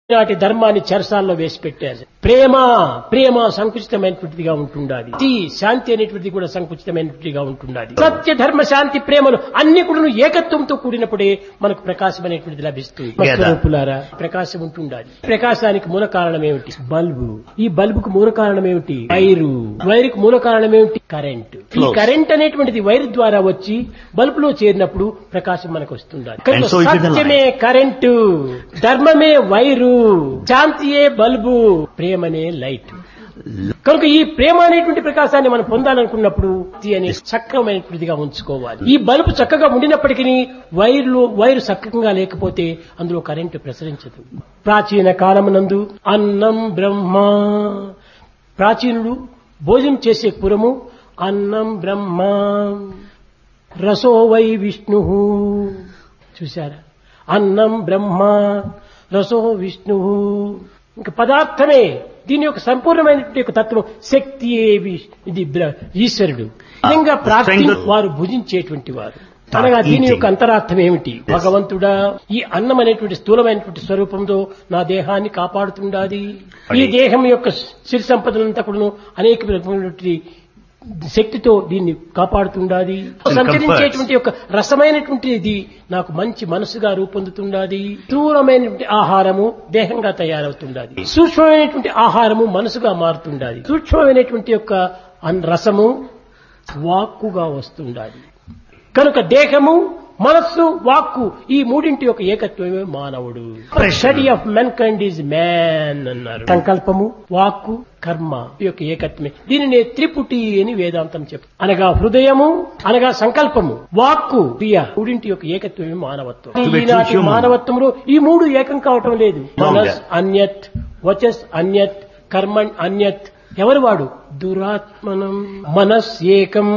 నాటి ధర్మాన్ని చెరసాల్లో వేసి పెట్టారు ప్రేమ ప్రేమ సంకుచితమైనటువంటిదిగా ఉంటుండాలి ఈ శాంతి అనేటువంటిది కూడా సంకుచితమైనటువంటిదిగా ఉంటుండాలి సత్య ధర్మ శాంతి ప్రేమలు అన్ని కూడా ఏకత్వంతో కూడినప్పుడే మనకు ప్రకాశం అనేటువంటిది లభిస్తుంది Together. స్వరూపులారా ప్రకాశం ఉంటుండాలి ప్రకాశానికి మూల కారణం ఏమిటి బల్బు ఈ బల్బుకు మూల కారణం ఏమిటి వైరు వైరుకు మూల కారణం ఏమిటి కరెంట్ ఈ Flows. కరెంట్ అనేటువంటిది వైర్ ద్వారా వచ్చి బల్బులో చేరినప్పుడు ప్రకాశం మనకు వస్తుండాలి And so it is the సత్యమే కరెంటు ధర్మమే వైరు శాంతియే బల్బు ప్రేమనే లైట్ కనుక ఈ ప్రేమ అనేటువంటి ప్రకాశాన్ని మనం పొందాలనుకున్నప్పుడు ఇది అనే చక్కమైనటువంటిదిగా ఉంచుకోవాలి ఈ బల్బు చక్కగా ఉండినప్పటికీ వైర్లు వైరు చక్కగా లేకపోతే అందులో కరెంటు ప్రసరించదు ప్రాచీన కాలమునందు అన్నం బ్రహ్మ ప్రాచీనుడు భోజనం చేసే పురము అన్నం బ్రహ్మ రసో వై విష్ణు చూశారా అన్నం బ్రహ్మ రసో విష్ణు ఇంకా పదార్థమే దీని యొక్క సంపూర్ణమైనటువంటి యొక్క తత్వం శక్తియే వి- ఇది బ్ర- ఈశ్వరుడు నిజంగా ప్రాప్తి strength- వారు భుజించేటువంటి వారు అనగా దీని యొక్క అంతరార్థం ఏమిటి భగవంతుడా ఈ అన్నం అనేటువంటి స్థూలమైనటువంటి స్వరూపంతో నా దేహాన్ని కాపాడుతుండాది ఈ దేహం యొక్క సిరి సంపదలంతా కూడా అనేక విధమైనటువంటి శక్తితో దీన్ని కాపాడుతుండాది సంచరించేటువంటి యొక్క రసమైనటువంటి ఇది నాకు మంచి మనసుగా రూపొందుతుండాది స్థూలమైనటువంటి ఆహారము దేహంగా తయారవుతుండాది సూక్ష్మమైనటువంటి ఆహారము మనసుగా మారుతుండాది సూక్ష్మమైనటువంటి యొక్క అన్- రసము వాక్కుగా వస్తుండాలి కనుక దేహము మనస్సు వాక్కు ఈ మూడింటి యొక్క ఏకత్వమే మానవుడు study of mankind is man అన్నారు సంకల్పము వాక్కు కర్మ ఈ యొక్క ఏకత్వమే దీనిని త్రిపుటి అని వేదాంతం చెప్పు అనగా హృదయము అనగా సంకల్పము వాక్కు క్రియ మూడింటి యొక్క ఏకత్వమే మానవత్వం To be true ఈనాటి human. మానవత్వంలో ఈ మూడు ఏకం కావటం లేదు Longer. మనస్ అన్యత్ వచస్ అన్యత్ కర్మణ్ అన్యత్ ఎవరు వాడు దురాత్మనం మనస్ ఏకం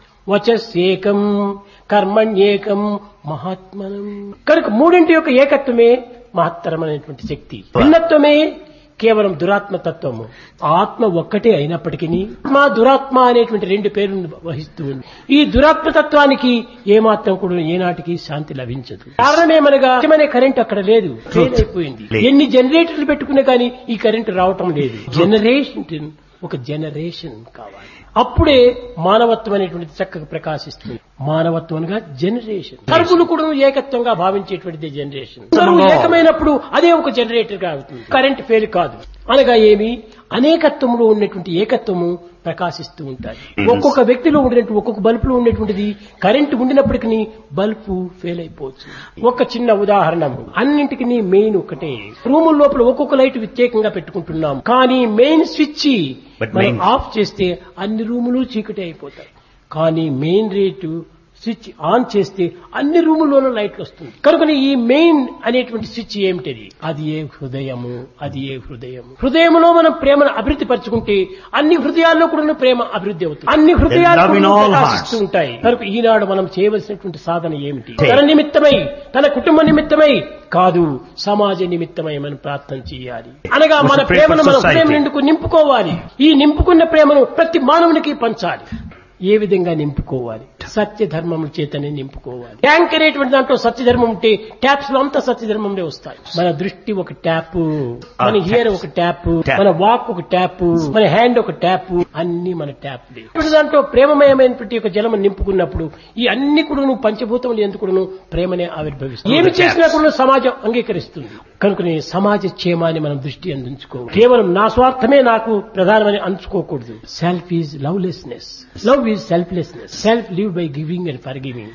వచస్ ఏకం కర్మణ్యేకం మహాత్మనం కనుక మూడింటి యొక్క ఏకత్వమే మహత్తరమైనటువంటి శక్తి భిన్నత్వమే కేవలం దురాత్మ తత్వము ఆత్మ ఒక్కటే అయినప్పటికీ ఆత్మ దురాత్మ అనేటువంటి రెండు పేర్లను వహిస్తూ ఉంది ఈ దురాత్మ తత్వానికి ఏమాత్రం కూడా ఏనాటికి శాంతి లభించదు కారణమేమనగా నిజమైన కరెంట్ అక్కడ లేదు ఫెయిల్ అయిపోయింది లేదు. ఎన్ని జనరేటర్లు పెట్టుకున్నా కానీ ఈ కరెంట్ రావటం లేదు జనరేషన్ ఒక జనరేషన్ కావాలి అప్పుడే మానవత్వం అనేటువంటిది చక్కగా ప్రకాశిస్తుంది మానవత్వం అనగా జనరేషన్ సరుకులు కూడా ఏకత్వంగా భావించేటువంటిది జనరేషన్ సరుకులు ఏకమైనప్పుడు అదే ఒక జనరేటర్ గా అవుతుంది కరెంట్ ఫెయిల్ కాదు అనగా ఏమి అనేకత్వంలో ఉన్నటువంటి ఏకత్వము ప్రకాశిస్తూ ఉంటాయి ఒక్కొక్క వ్యక్తిలో ఉండినట్టు ఒక్కొక్క బల్బులో ఉండేటువంటిది కరెంట్ ఉండినప్పటికీ బల్బు ఫెయిల్ అయిపోవచ్చు ఒక చిన్న ఉదాహరణ అన్నింటికి మెయిన్ ఒకటే రూముల లోపల ఒక్కొక్క లైట్ వ్యతిరేకంగా పెట్టుకుంటున్నాం కానీ మెయిన్ స్విచ్ But మనం main- ఆఫ్ చేస్తే అన్ని రూములు చీకటి అయిపోతాయి కానీ మెయిన్ రేటు స్విచ్ ఆన్ చేస్తే అన్ని రూముల్లోనూ లైట్లు వస్తుంది కనుక ఈ మెయిన్ అనేటువంటి స్విచ్ ఏమిటది అది ఏ హృదయము అది ఏ హృదయము హృదయములో మనం ప్రేమను అభివృద్ధి పరచుకుంటే అన్ని హృదయాల్లో కూడా ప్రేమ అభివృద్ధి అవుతుంది అన్ని హృదయాలు love in కూడా all ప్రకాశిస్తూ ఉంటాయి కనుక ఈనాడు మనం చేయవలసినటువంటి సాధన ఏమిటి Say. తన నిమిత్తమై తన కుటుంబ నిమిత్తమై కాదు సమాజ నిమిత్తమై మనం ప్రార్థన చేయాలి అనగా Must మన pray for ప్రేమను మనం society. ప్రేమ నిండుకు నింపుకోవాలి ఈ నింపుకున్న ప్రేమను ప్రతి మానవునికి పంచాలి ఏ విధంగా నింపుకోవాలి సత్య ధర్మముల చేతనే నింపుకోవాలి ట్యాంక్ అనేటువంటి దాంట్లో సత్య ధర్మం ఉంటే ట్యాప్స్ లో అంతా సత్య ధర్మంలో వస్తాయి మన దృష్టి ఒక ట్యాప్ మన Ah, హియర్ taps. ఒక ట్యాప్ Tap. మన వాక్ ఒక ట్యాప్ మన హ్యాండ్ ఒక ట్యాప్ అన్ని మన ట్యాప్ ఇప్పుడు దాంట్లో ప్రేమమయమైనటువంటి ఒక జలము నింపుకున్నప్పుడు ఈ అన్ని కూడా పంచభూతములు ఎందుకు కూడాను ప్రేమనే ఆవిర్భవిస్తుంది Oh, ఏమి the చేసినా taps. కూడా సమాజం అంగీకరిస్తుంది కనుకనే సమాజ క్షేమాన్ని మనం దృష్టి అందించుకోవాలి కేవలం నా స్వార్థమే నాకు ప్రధానమని అంచుకోకూడదు self is lovelessness love is selflessness self live by giving and forgiving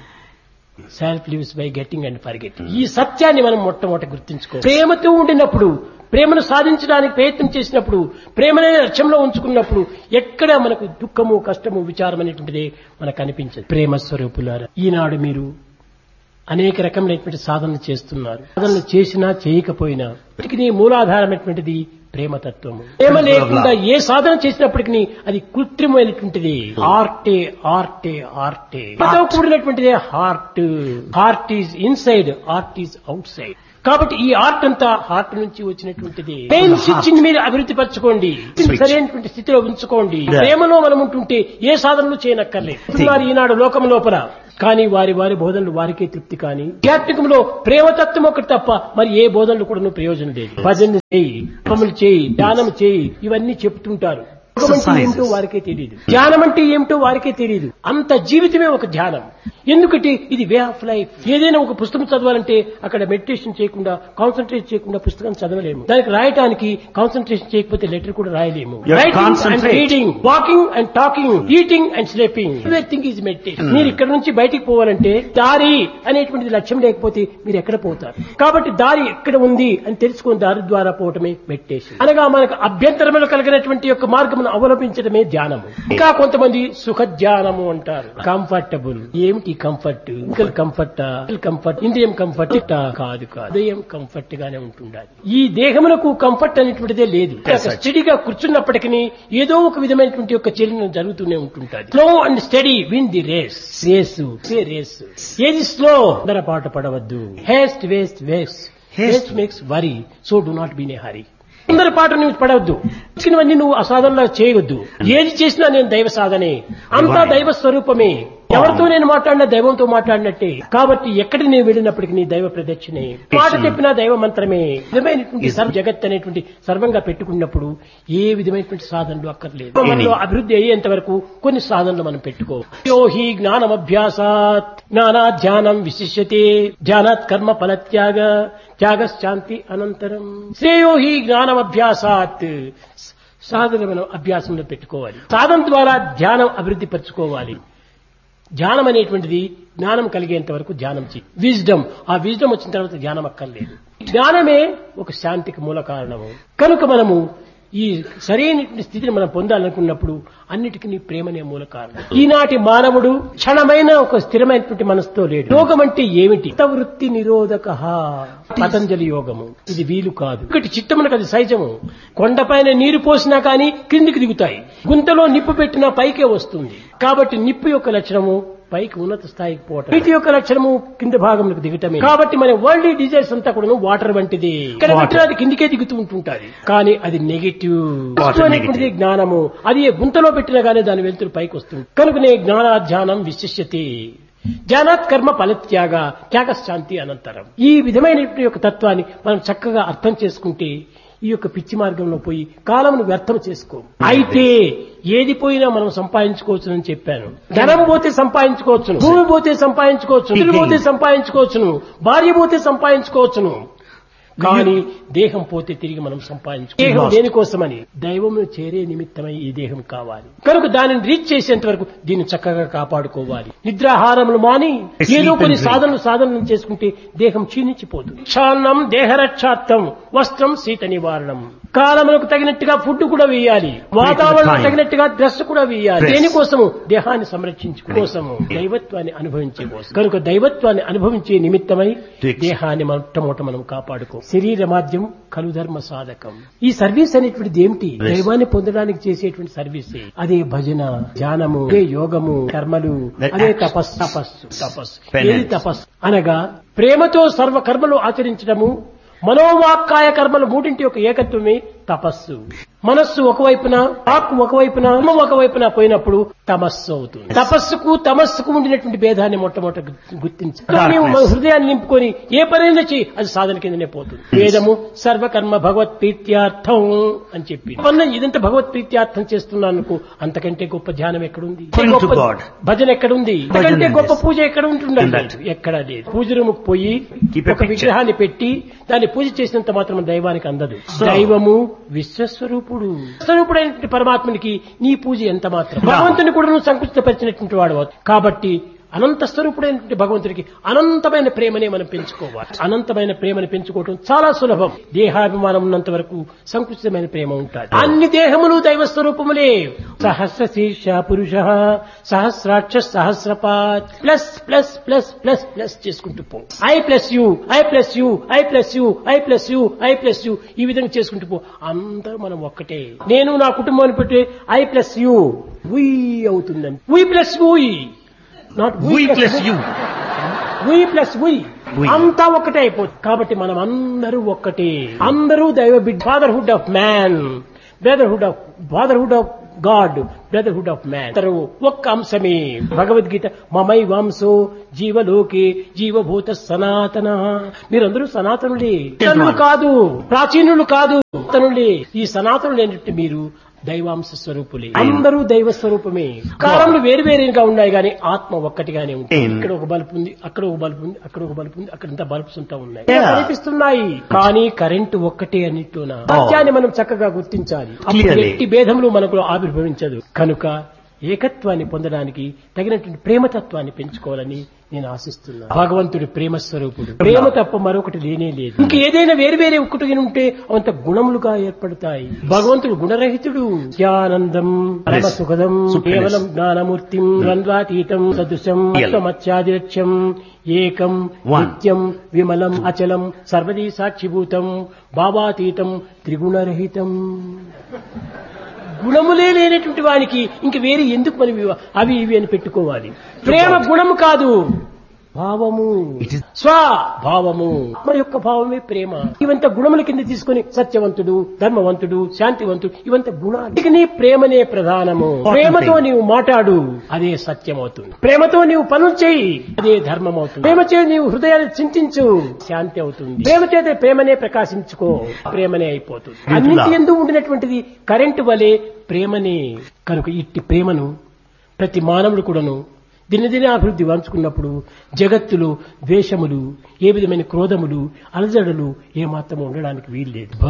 self lives by getting and forgetting ఈ సత్యాన్ని మనం మొట్టమొదటి గుర్తించుకోవాలి ప్రేమతో ఉండినప్పుడు ప్రేమను సాధించడానికి ప్రయత్నం చేసినప్పుడు ప్రేమనే లక్ష్యంలో ఉంచుకున్నప్పుడు ఎక్కడ మనకు దుఃఖము కష్టము విచారం అనేటువంటిది మనకు అనిపించదు ప్రేమ స్వరూపులారా ఈనాడు మీరు అనేక రకమైనటువంటి సాధనలు చేస్తున్నారు సాధనలు చేసినా చేయకపోయినా వీటికి మూలాధారమైనటువంటిది ప్రేమతత్వము ప్రేమ లేకుండా ఏ సాధన చేసినప్పటికీ అది కృత్రిమైనటువంటిది ఆర్టే ఆర్టే ఆర్టే ప్రేమతో కూడినటువంటిదే heart heart is inside art is outside కాబట్టి ఈ ఆర్ట్ అంతా హార్ట్ నుంచి వచ్చినటువంటిది మెయిన్ స్విచ్ మీరు అభివృద్ధి పరచుకోండి Switch. సరైనటువంటి స్థితిలో ఉంచుకోండి Yeah. ప్రేమలో మనం ఉంటుంటే ఏ సాధనలు చేయనక్కర్లేదు ఉన్నారు ఈనాడు లోకం లోపల కానీ వారి వారి బోధనలు వారికే తృప్తి కానీ ఆధ్యాత్మికంలో ప్రేమతత్వం ఒకటి తప్ప మరి ఏ బోధనలు కూడా ప్రయోజనం లేదు భజన చేయి పములు చేయి ధ్యానం చేయి ఇవన్నీ చెప్తుంటారు యోగం అంటే Exercises. ఏమిటో వారికే తెలియదు ధ్యానం అంటే ఏమిటో వారికే తెలియదు అంత జీవితమే ఒక ధ్యానం ఎందుకంటే ఇది వే ఆఫ్ లైఫ్ ఏదైనా ఒక పుస్తకం చదవాలంటే అక్కడ మెడిటేషన్ చేయకుండా కాన్సన్ట్రేట్ చేయకుండా పుస్తకం చదవలేము దానికి రాయటానికి కాన్సన్ట్రేషన్ చేయకపోతే లెటర్ కూడా రాయలేము You have to writing and concentrate. Reading walking and talking eating and sleeping everything is meditation మీరు ఇక్కడ నుంచి బయటికి పోవాలంటే దారి అనేటువంటిది లక్ష్యం లేకపోతే మీరు ఎక్కడ పోతారు కాబట్టి దారి ఎక్కడ ఉంది అని తెలుసుకుని దారి ద్వారా పోవటమే మెడిటేషన్ అనగా మనకు అభ్యంతరములు కలిగినటువంటి యొక్క మార్గమును అవలంబించడమే ధ్యానము ఇంకా కొంతమంది సుఖ ధ్యానము అంటారు కంఫర్టబుల్ ఏమిటి కంఫర్ట్ ఇంకల్ కంఫర్ట్ కంఫర్ట్ ఇంద్రియం కంఫర్ట్ కాదు కాదు హృదయం కంఫర్ట్ గానే ఉంటుండాలి ఈ దేహమునకు కంఫర్ట్ అనేటువంటిదే లేదు స్టడీగా కూర్చున్నప్పటికీ ఏదో ఒక విధమైనటువంటి యొక్క చలనం జరుగుతూనే ఉంటుంటది slow and steady win the race race race ఏది స్లో పాట పడవద్దు haste waste waste haste makes worry so do not be in a hurry అందరి పాట నువ్వు పడవద్దు ఇచ్చినవన్నీ నువ్వు అసాధనలో చేయవద్దు ఏది చేసినా నేను దైవ సాధనే అంతా దైవ స్వరూపమే ఎవరితో నేను మాట్లాడినా దైవంతో మాట్లాడినట్టే కాబట్టి ఎక్కడికి నేను వెళ్ళినప్పటికీ నీ దైవ ప్రదక్షిణే మాట చెప్పినా దైవ మంత్రమే విధమైనటువంటి సర్వ జగత్ అనేటువంటి సర్వంగా పెట్టుకున్నప్పుడు ఏ విధమైనటువంటి సాధనలు అక్కర్లేదు మనలో అభివృద్ధి అయ్యేంత వరకు కొన్ని సాధనలు మనం పెట్టుకో యో హి జ్ఞానమభ్యాసాత్ జ్ఞానా ధ్యానం విశిష్యతే ధ్యానాత్ కర్మ ఫలత్యాగ త్యాగశాంతి అనంతరం శ్రేయో హి జ్ఞానమభ్యాసాత్ సాధన మనం అభ్యాసంలో పెట్టుకోవాలి సాధన ద్వారా ధ్యానం అభివృద్ధి పరచుకోవాలి ధ్యానం అనేటువంటిది జ్ఞానం కలిగేంత వరకు ధ్యానం చేయి విజ్డమ్ ఆ విజ్డమ్ వచ్చిన తర్వాత ధ్యానం అక్కర్లేదు జ్ఞానమే ఒక శాంతికి మూల కారణము కనుక మనము ఈ సరైనటువంటి స్థితిని మనం పొందాలనుకున్నప్పుడు అన్నిటికీ ప్రేమనే మూల కారణం ఈనాటి మానవుడు క్షణమైన ఒక స్థిరమైనటువంటి మనసుతో లేడు యోగం అంటే ఏమిటి వృత్తి నిరోధక పతంజలి యోగము ఇది వీలు కాదు ఒకటి చిత్తమునకు అది సహజము కొండపైన నీరు పోసినా కానీ క్రిందికి దిగుతాయి గుంతలో నిప్పు పెట్టినా పైకే వస్తుంది కాబట్టి నిప్పు యొక్క లక్షణము పైకి ఉన్నత స్థాయికి పోవటం నీటి యొక్క లక్షణము కింద భాగంలోకి దిగటమే కాబట్టి మన వరల్డ్ డిజైర్స్ అంతా కూడా వాటర్ వంటిది ఇక్కడ Water. పెట్టినా అది కిందికే దిగుతూ ఉంటుంటది కానీ అది నెగిటివ్ Water అనేటువంటిది జ్ఞానము అది ఏ గుంతలో పెట్టినా కానీ దాని వెలుతురు పైకి వస్తుంది కనుకనే జ్ఞానాధ్యానం విశిష్యతే జ్ఞానాత్ కర్మ ఫలత్యాగ త్యాగశాంతి అనంతరం ఈ విధమైనటువంటి యొక్క తత్వాన్ని మనం చక్కగా అర్థం చేసుకుంటే ఈ యొక్క పిచ్చి మార్గంలో పోయి కాలమును వ్యర్థం చేసుకో అయితే ఏది పోయినా మనం సంపాదించుకోవచ్చు అని చెప్పాను ధనం పోతే సంపాదించుకోవచ్చును భూమి పోతే సంపాదించుకోవచ్చును ఇల్లు పోతే సంపాదించుకోవచ్చును భార్య పోతే సంపాదించుకోవచ్చును కానీ దేహం పోతే తిరిగి మనం సంపాదించు దేహం దేనికోసమని దైవమును చేరే నిమిత్తమై ఈ దేహం కావాలి కనుక దానిని రీచ్ చేసేంత వరకు దీన్ని చక్కగా కాపాడుకోవాలి నిద్రాహారములు మాని ఏదో కొన్ని సాధనలు సాధనలు చేసుకుంటే దేహం క్షీణించిపోతుంది క్షాన్నం దేహరక్షార్థం వస్త్రం శీత నివారణం కాలములకు తగినట్టుగా ఫుడ్ కూడా వేయాలి వాతావరణం time. తగినట్టుగా డ్రెస్ కూడా వేయాలి Dress. దేనికోసము దేహాన్ని సంరక్షించు కోసము దైవత్వాన్ని అనుభవించే కోసం కనుక దైవత్వాన్ని అనుభవించే నిమిత్తమై Takes. దేహాన్ని మొట్టమొదట మనం కాపాడుకో శరీర మాధ్యం కలుధర్మ సాధకం ఈ సర్వీస్ అనేటువంటిది ఏమిటి Yes. దైవాన్ని పొందడానికి చేసేటువంటి సర్వీస్ అదే భజన ధ్యానము అదే యోగము కర్మలు That అదే acts. తపస్సు తపస్సు తపస్సు Penance. ఏది తపస్సు అనగా ప్రేమతో సర్వ కర్మలు ఆచరించడము మనోవాక్కాయ కర్మలు మూడింటి యొక్క ఏకత్వమే తపస్సు మనస్సు ఒకవైపున వాక్కు ఒకవైపున కర్మ ఒకవైపున పోయినప్పుడు తమస్సు అవుతుంది తపస్సుకు తమస్సుకు ఉండినటువంటి భేదాన్ని మొట్టమొదట గు- గుర్తించాలి Darkness. మన హృదయాన్ని నింపుకొని ఏ పనైనా చేయి అది సాధన కిందనే పోతుంది వేదము సర్వకర్మ భగవత్ ప్రీత్యార్థం అని చెప్పి వల్ల ఇదంతా భగవత్ ప్రీత్యార్థం చేస్తున్నాను అనుకో అంతకంటే గొప్ప ధ్యానం ఎక్కడుంది Going to గొప్ప God. భజన ఎక్కడుంది Bhajan అంతకంటే is గొప్ప this. పూజ ఎక్కడ ఉంటుందండి That. ఎక్కడా లేదు పూజ రూముకు పోయి Keep a ఒక picture. విగ్రహాన్ని పెట్టి దాన్ని పూజ చేసినంత మాత్రం దైవానికి అందదు So- దైవము విశ్వస్వరూపుడు స్వరూపుడైనటువంటి పరమాత్మనికి నీ పూజ ఎంత మాత్రం భగవంతుని కూడా నువ్వు సంకుచితపరిచినటువంటి వాడు అవుతావు. కాబట్టి అనంత స్వరూపుడైనటువంటి భగవంతుడికి అనంతమైన ప్రేమనే మనం పెంచుకోవాలి అనంతమైన ప్రేమను పెంచుకోవటం చాలా సులభం దేహాభిమానం ఉన్నంత వరకు సంకుచితమైన ప్రేమ ఉంటుంది అన్ని దేహములు దైవ స్వరూపములే సహస్ర శీర్ష పురుష సహస్రాక్ష సహస్రపాత్ plus plus plus plus plus చేసుకుంటూ పో I plus you I plus you I plus you I plus you I plus you ఈ విధంగా చేసుకుంటూ పో అందరూ మనం ఒక్కటే నేను నా కుటుంబాన్ని పెట్టి ఐ ప్లస్ యూ వీ అవుతుందని we plus we not We plus you. We plus we We. అంతా ఒకటే అయిపోతుంది కాబట్టి మనం అందరూ ఒక్కటే అందరూ దైవ బిడ్ fatherhood of man brotherhood of fatherhood of God brotherhood of man అందరూ ఒక్క అంశమే భగవద్గీత మమై వంశో జీవలోకే జీవభూత సనాతన మీరందరూ సనాతనులే ఇతరులు కాదు ప్రాచీనులు కాదు సనాతనులే ఈ సనాతనులు ఏంటంటే మీరు దైవాంశ స్వరూపులే అందరూ దైవ స్వరూపమే కాలంలో వేరు వేరుగా ఉన్నాయి కానీ ఆత్మ ఒక్కటిగానే ఉంటుంది Amen. ఇక్కడ ఒక బల్బు ఉంది అక్కడ ఒక బల్బు ఉంది అక్కడ ఒక బల్బు ఉంది అక్కడ ఇంత బల్బ్స్ ఉంటా ఉన్నాయి Yeah. కనిపిస్తున్నాయి కానీ కరెంటు ఒక్కటే అన్నిట్లోన సత్యాన్ని మనం చక్కగా గుర్తించాలి అప్పుడు Clearly. ఎట్టి భేదములు మనకు ఆవిర్భవించదు కనుక ఏకత్వాన్ని పొందడానికి తగినటువంటి ప్రేమతత్వాన్ని పెంచుకోవాలని నేను ఆశిస్తున్నాను భగవంతుడి ప్రేమ స్వరూపుడు ప్రేమ తప్ప మరొకటి లేనే లేదు ఇంక ఏదైనా వేరు వేరే ఒక్కటి ఉంటే అంత గుణములుగా ఏర్పడతాయి భగవంతుడు గుణరహితుడు జ్ఞానందం పరమ సుఖదం Supremacy. కేవలం జ్ఞానమూర్తిం ద్వంద్వాతీతం సదృశం Real. మత్స్యాదిలక్ష్యం ఏకం One. నిత్యం విమలం అచలం సర్వదీ సాక్షిభూతం భావాతీతం త్రిగుణరహితం గుణములే లేనటువంటి వానికి ఇంక వేరే ఎందుకు మనం ఇవ- అవి ఇవి అని పెట్టుకోవాలి ప్రేమ గుణము కాదు భావము It is- స్వభావము మన యొక్క భావమే ప్రేమ ఇవంత గుణముల కింద తీసుకొని సత్యవంతుడు ధర్మవంతుడు శాంతివంతుడు ఇవంత గుణాలు ఇక నీ ప్రేమనే ప్రధానము ప్రేమతో నీవు మాట్లాడు అదే సత్యం అవుతుంది ప్రేమతో నీవు పనులు చేయి అదే ధర్మం అవుతుంది ప్రేమ చే నీవు హృదయాన్ని చింతించు శాంతి అవుతుంది ప్రేమ చేత ప్రేమనే ప్రకాశించుకో ప్రేమనే అయిపోతుంది అన్నింటి ఎందు ఉండినటువంటిది కరెంటు వలె ప్రేమనే కనుక ఇట్టి ప్రేమను ప్రతి మానవుడు కూడాను దినదిన అభివృద్ధి వంచుకున్నప్పుడు జగత్తులో ద్వేషములు ఏ విధమైన క్రోధములు అలజడులు ఏమాత్రం ఉండడానికి వీల్లేదు